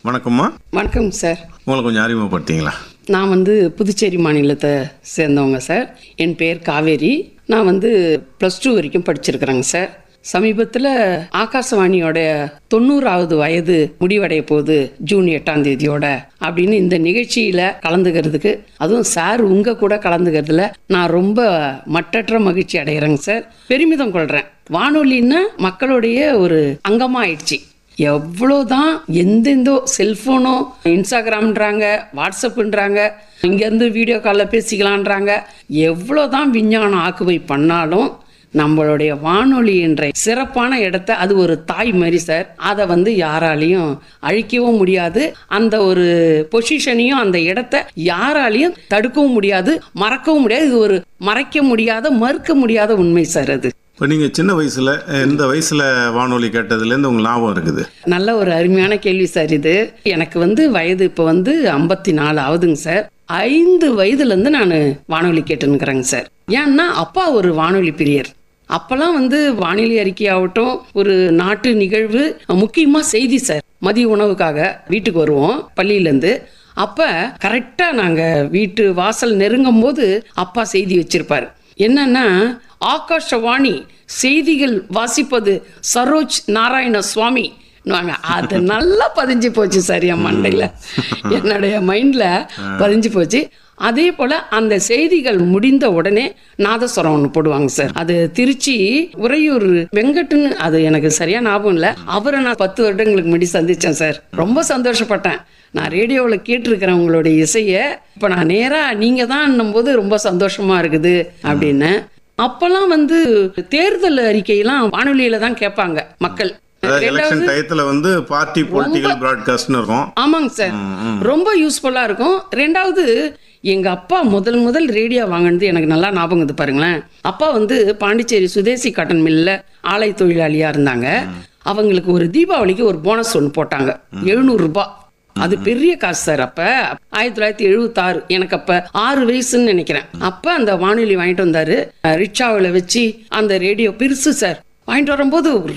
வணக்கம்மா வணக்கம் சார் உங்களை கொஞ்சம் அறிமுகப்படுத்திங்களா நான் வந்து புதுச்சேரி மாநிலத்தை சேர்ந்தவங்க சார் என் பேர் காவேரி நான் வந்து ப்ளஸ் டூ வரைக்கும் படிச்சிருக்கிறேங்க சார் சமீபத்தில் ஆகாசவாணியோட தொண்ணூறாவது வயது முடிவடைய போகுது ஜூன் எட்டாம் தேதியோட அப்படின்னு இந்த நிகழ்ச்சியில் கலந்துக்கிறதுக்கு அதுவும் சார் உங்கள் கூட கலந்துக்கிறதுல நான் ரொம்ப மட்டற்ற மகிழ்ச்சி அடைகிறேங்க சார் பெருமிதம் கொள்கிறேன் வானொலின்னா மக்களுடைய ஒரு அங்கமாயிடுச்சு எவ்வளோதான் எந்தெந்தோ செல்ஃபோனோ இன்ஸ்டாகிராம்ன்றாங்க வாட்ஸ்அப்புன்றாங்க இங்கேருந்து வீடியோ காலில் பேசிக்கலான்றாங்க எவ்வளோதான் விஞ்ஞானம் ஆக்குவை பண்ணாலும் நம்மளுடைய வானொலி என்ற சிறப்பான இடத்த அது ஒரு தாய் மாதிரி சார் அதை வந்து யாராலையும் அழிக்கவும் முடியாது அந்த ஒரு பொசிஷனையும் அந்த இடத்த யாராலையும் தடுக்கவும் முடியாது மறக்கவும் முடியாது இது ஒரு மறைக்க முடியாத மறுக்க முடியாத உண்மை சார் அது இப்போ நீங்கள் சின்ன வயசில் எந்த வயசில் வானொலி கேட்டதுலேருந்து உங்களுக்கு ஞாபகம் இருக்குது நல்ல ஒரு அருமையான கேள்வி சார் இது எனக்கு வந்து வயது இப்போ வந்து ஐம்பத்தி நாலு ஆகுதுங்க சார் ஐந்து வயதுலேருந்து நான் வானொலி கேட்டுன்னுக்குறேங்க சார் ஏன்னா அப்பா ஒரு வானொலி பிரியர் அப்போல்லாம் வந்து வானிலை அறிக்கை ஆகட்டும் ஒரு நாட்டு நிகழ்வு முக்கியமாக செய்தி சார் மதிய உணவுக்காக வீட்டுக்கு வருவோம் பள்ளியிலேருந்து அப்போ கரெக்டாக நாங்கள் வீட்டு வாசல் நெருங்கும் போது அப்பா செய்தி வச்சிருப்பார் என்னன்னா ஆகாஷவாணி செய்திகள் வாசிப்பது சரோஜ் நாராயண சுவாமி அது நல்லா பதிஞ்சு போச்சு சார் என் மண்டையில் என்னுடைய மைண்டில் பதிஞ்சு போச்சு அதே போல் அந்த செய்திகள் முடிந்த உடனே நாதஸ்வரம் ஒன்று போடுவாங்க சார் அது திருச்சி உறையூர் வெங்கட்டுன்னு அது எனக்கு சரியா ஞாபகம் இல்லை அவரை நான் பத்து வருடங்களுக்கு முன்னாடி சந்தித்தேன் சார் ரொம்ப சந்தோஷப்பட்டேன் நான் ரேடியோவில் கேட்டிருக்கிறேன் உங்களுடைய இசையை இப்போ நான் நேராக நீங்கள் தான் போது ரொம்ப சந்தோஷமா இருக்குது அப்படின்னு அப்போல்லாம் வந்து தேர்தல் அறிக்கையெல்லாம் வானொலியில தான் கேட்பாங்க மக்கள் அதாவது எலெக்ஷன் டயத்தில் வந்து பார்ட்டி பொலிட்டிக்கல் ப்ராட்காஸ்ட்னு இருக்கும் ஆமாங்க சார் ரொம்ப யூஸ்ஃபுல்லாக இருக்கும் ரெண்டாவது எங்க அப்பா முதல் முதல் ரேடியோ வாங்கினது எனக்கு நல்லா ஞாபகம் இது பாருங்களேன் அப்பா வந்து பாண்டிச்சேரி சுதேசி காட்டன் மில்ல ஆலை தொழிலாளியா இருந்தாங்க அவங்களுக்கு ஒரு தீபாவளிக்கு ஒரு போனஸ் ஒன்று போட்டாங்க எழுநூறு ரூபாய் அது பெரிய காசு சார் அப்ப ஆயிரத்தி தொள்ளாயிரத்தி எழுபத்தாறு எனக்கு அப்ப ஆறு வயசுன்னு நினைக்கிறேன் அப்ப அந்த வானொலி வாங்கிட்டு வந்தாரு ரிக்ஷாவில் வச்சு அந்த ரேடியோ பெருசு சார் வாங்கிட்டு வரும்போது